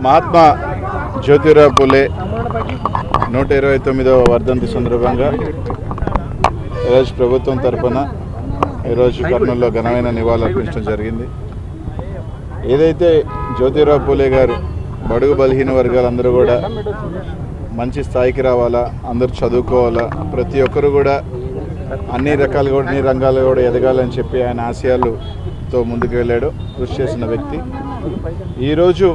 మహాత్మా జ్యోతిరావు పూలే నూట ఇరవై తొమ్మిదవ వర్ధంతి సందర్భంగా ఈరోజు ప్రభుత్వం తరఫున ఈరోజు కర్నూలులో ఘనమైన నివాళులు అర్పించడం జరిగింది ఏదైతే జ్యోతిరావు పూలే గారు బడుగు బలహీన వర్గాలందరూ కూడా మంచి స్థాయికి రావాలా అందరూ చదువుకోవాలా ప్రతి ఒక్కరు కూడా అన్ని రకాలు కూడా అన్ని రంగాలు కూడా ఎదగాలని చెప్పి ఆయన ఆశయాలతో ముందుకు వెళ్ళాడు కృషి చేసిన వ్యక్తి ఈరోజు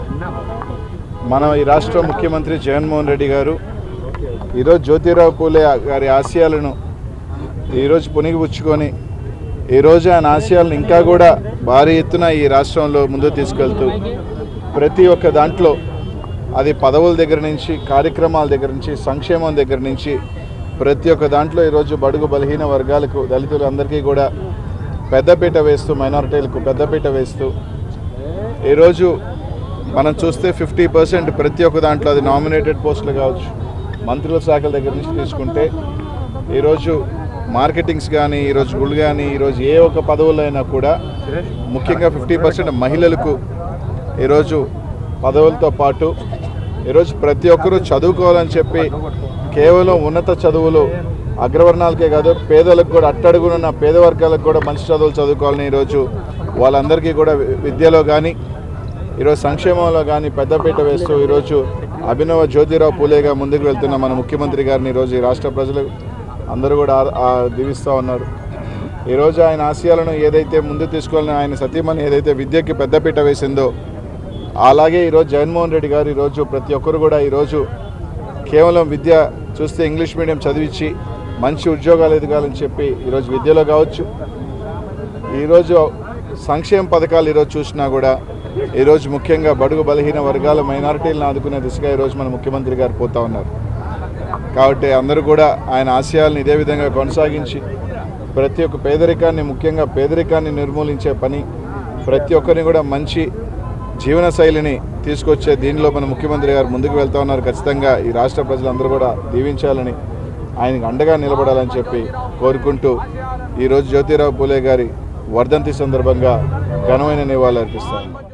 మన ఈ రాష్ట్ర ముఖ్యమంత్రి జగన్మోహన్ రెడ్డి గారు ఈరోజు జ్యోతిరావు పూలే గారి ఆశయాలను ఈరోజు పునిగిపుచ్చుకొని ఈరోజు ఆయన ఆశయాలను ఇంకా కూడా భారీ ఎత్తున ఈ రాష్ట్రంలో ముందుకు తీసుకెళ్తూ ప్రతి ఒక్క దాంట్లో అది పదవుల దగ్గర నుంచి కార్యక్రమాల దగ్గర నుంచి సంక్షేమం దగ్గర నుంచి ప్రతి ఒక్క దాంట్లో ఈరోజు బడుగు బలహీన వర్గాలకు దళితులు అందరికీ కూడా పెద్దపీట వేస్తూ మైనారిటీలకు పెద్దపీట వేస్తూ ఈరోజు మనం చూస్తే ఫిఫ్టీ పర్సెంట్ ప్రతి ఒక్క దాంట్లో అది నామినేటెడ్ పోస్టులు కావచ్చు మంత్రుల శాఖల దగ్గర నుంచి తీసుకుంటే ఈరోజు మార్కెటింగ్స్ కానీ ఈరోజు గుళ్ళు కానీ ఈరోజు ఏ ఒక్క పదవుల్లో అయినా కూడా ముఖ్యంగా ఫిఫ్టీ పర్సెంట్ మహిళలకు ఈరోజు పదవులతో పాటు ఈరోజు ప్రతి ఒక్కరూ చదువుకోవాలని చెప్పి కేవలం ఉన్నత చదువులు అగ్రవర్ణాలకే కాదు పేదలకు కూడా అట్టడుగునున్న పేద వర్గాలకు కూడా మంచి చదువులు చదువుకోవాలని ఈరోజు వాళ్ళందరికీ కూడా వి- విద్యలో కానీ ఈరోజు సంక్షేమంలో కానీ పెద్దపీట వేస్తూ ఈరోజు అభినవ జ్యోతిరావు పూలేగా ముందుకు వెళ్తున్న మన ముఖ్యమంత్రి గారిని ఈరోజు ఈ రాష్ట్ర ప్రజలు అందరూ కూడా ఆ- ఆ దీవిస్తూ ఉన్నారు ఈరోజు ఆయన ఆశయాలను ఏదైతే ముందు తీసుకోవాలని ఆయన సతీమణి ఏదైతే విద్యకి పెద్దపీట వేసిందో అలాగే ఈరోజు జగన్మోహన్ రెడ్డి గారు ఈరోజు ప్రతి ఒక్కరు కూడా ఈరోజు కేవలం విద్య చూస్తే ఇంగ్లీష్ మీడియం చదివించి మంచి ఉద్యోగాలు ఎదగాలని చెప్పి ఈరోజు విద్యలో కావచ్చు ఈరోజు సంక్షేమ పథకాలు ఈరోజు చూసినా కూడా ఈరోజు ముఖ్యంగా బడుగు బలహీన వర్గాల మైనారిటీలను ఆదుకునే దిశగా ఈరోజు మన ముఖ్యమంత్రి గారు పోతా ఉన్నారు కాబట్టి అందరూ కూడా ఆయన ఆశయాలను ఇదే విధంగా కొనసాగించి ప్రతి ఒక్క పేదరికాన్ని ముఖ్యంగా పేదరికాన్ని నిర్మూలించే పని ప్రతి ఒక్కరిని కూడా మంచి జీవన శైలిని తీసుకొచ్చే దీనిలో మన ముఖ్యమంత్రి గారు ముందుకు వెళ్తా ఉన్నారు ఖచ్చితంగా ఈ రాష్ట్ర ప్రజలందరూ కూడా దీవించాలని ఆయనకు అండగా నిలబడాలని చెప్పి కోరుకుంటూ ఈరోజు జ్యోతిరావు పూలే గారి వర్ధంతి సందర్భంగా ఘనమైన నివాళులు అర్పిస్తాను